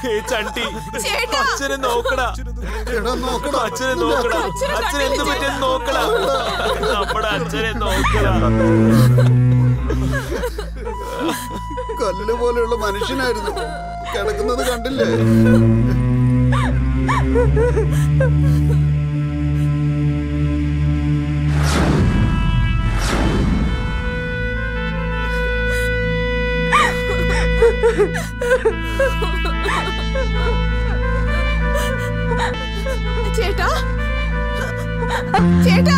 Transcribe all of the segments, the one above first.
ഏ ചണ്ടി ചേട്ടാ. അച്ഛനെ നോക്കടാ എടാ നോക്കടാ അച്ഛനെ നോക്കടാ അച്ഛനെ അച്ഛൻ കണ്ടില്ലേ എന്ത് പറ്റിയെന്ന് നോക്കടാ നമ്മുടെ അച്ഛനെ നോക്കടാ കല്ല് പോലെയുള്ള മനുഷ്യനായിരുന്നു കിടക്കുന്നത് കണ്ടില്ലേ ചേട്ടാ ചേട്ടാ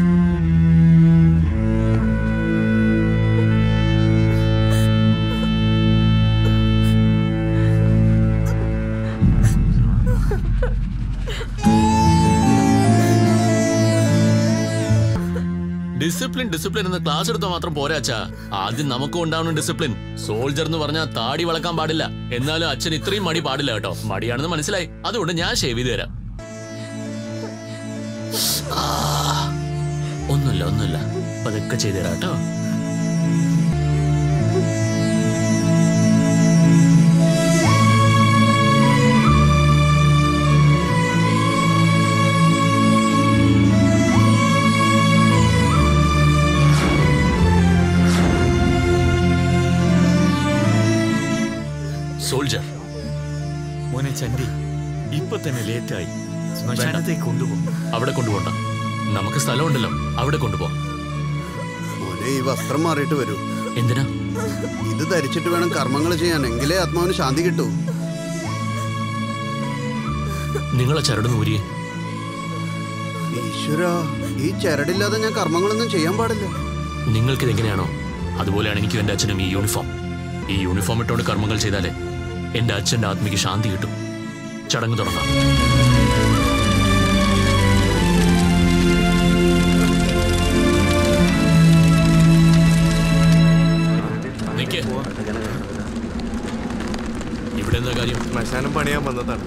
ഡിസിപ്ലിൻ ഡിസിപ്ലിൻ എന്ന് ക്ലാസ് എടുത്താൽ മാത്രം പോരാച്ചാ ആദ്യം നമുക്കും ഉണ്ടാവണം ഡിസിപ്ലിൻ സോൾജർ എന്ന് പറഞ്ഞാൽ താടി വളക്കാൻ പാടില്ല എന്നാലും അച്ഛൻ ഇത്രയും മടി പാടില്ല കേട്ടോ മടിയാണെന്ന് മനസ്സിലായി അതുകൊണ്ട് ഞാൻ ഷേവ് ചെയ്ത് തരാം ആ, ഒന്നുമില്ല ഒന്നുമില്ല പതുക്കെ ചെയ്തു തരാം കേട്ടോ സോൾജർ മോനെ ചണ്ടി ഇപ്പൊ തന്നെ ലേറ്റായി ശ്മശാനത്തേക്ക് കൊണ്ടുപോകും അവിടെ കൊണ്ടുപോണ്ട നമുക്ക് സ്ഥലമുണ്ടല്ലോ അവിടെ കൊണ്ടുപോകാം മോനെ ഈ വസ്ത്രം മാറിയിട്ട് വരൂ എന്തിനാ ഇത് ധരിച്ചിട്ട് വേണം കർമ്മങ്ങൾ ചെയ്യാൻ എങ്കിലേ ആത്മാവിന് ശാന്തി കിട്ടൂ നിങ്ങളെ ചരടുന്ന് ഊരിയേ ഈശ്വര ഈ ചരടില്ലാതെ ഞാൻ കർമ്മങ്ങളൊന്നും ചെയ്യാൻ പാടില്ല നിങ്ങൾക്കിത് എങ്ങനെയാണോ അതുപോലെയാണ് എനിക്കും എൻ്റെ അച്ഛനും ഈ യൂണിഫോം ഈ യൂണിഫോം ഇട്ടുകൊണ്ട് കർമ്മങ്ങൾ ചെയ്താലേ എൻ്റെ അച്ഛൻ്റെ ആത്മയ്ക്ക് ശാന്തി കിട്ടും ചടങ്ങ് തുടങ്ങാം നിക്ക്. ഇവിടെ എന്താ കാര്യം ശ്മശാനം പണിയാൻ വന്നതാണ്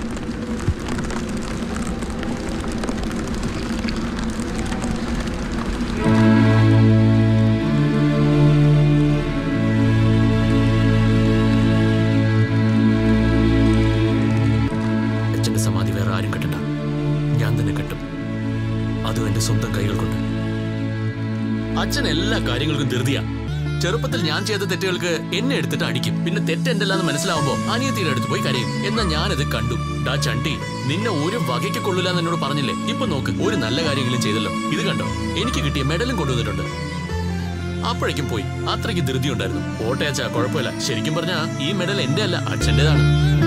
അച്ഛന്റെ സമാധി വേറെ ആരും കെട്ടണ്ട ഞാൻ തന്നെ കെട്ടും അതും എന്റെ സ്വന്തം കൈകൾ കൊണ്ട് അച്ഛൻ എല്ലാ കാര്യങ്ങൾക്കും ധൃതിയാ ചെറുപ്പത്തിൽ ഞാൻ ചെയ്ത തെറ്റുകൾക്ക് എന്നെ എടുത്തിട്ട് അടിക്കും പിന്നെ തെറ്റ് എന്റെ അല്ലാന്ന് മനസ്സിലാവുമ്പോ അനിയത്തിയുടെ അടുത്ത് പോയി കരയും എന്നാ ഞാനത് കണ്ടു ഡാ ചണ്ടി നിന്നെ ഒരു വകയ്ക്ക് കൊള്ളില്ല എന്ന് എന്നോട് പറഞ്ഞില്ലേ ഇപ്പൊ നോക്ക് ഒരു നല്ല കാര്യങ്ങളും ചെയ്തല്ലോ ഇത് കണ്ടോ എനിക്ക് കിട്ടിയ മെഡലും കൊണ്ടുവന്നിട്ടുണ്ട് അപ്പോഴേക്കും പോയി അത്രയ്ക്ക് ധൃതി ഉണ്ടായിരുന്നു ഓട്ടയച്ചാ കുഴപ്പമില്ല ശരിക്കും പറഞ്ഞാ ഈ മെഡൽ എന്റെ അല്ല അച്ഛൻ്റെതാണ്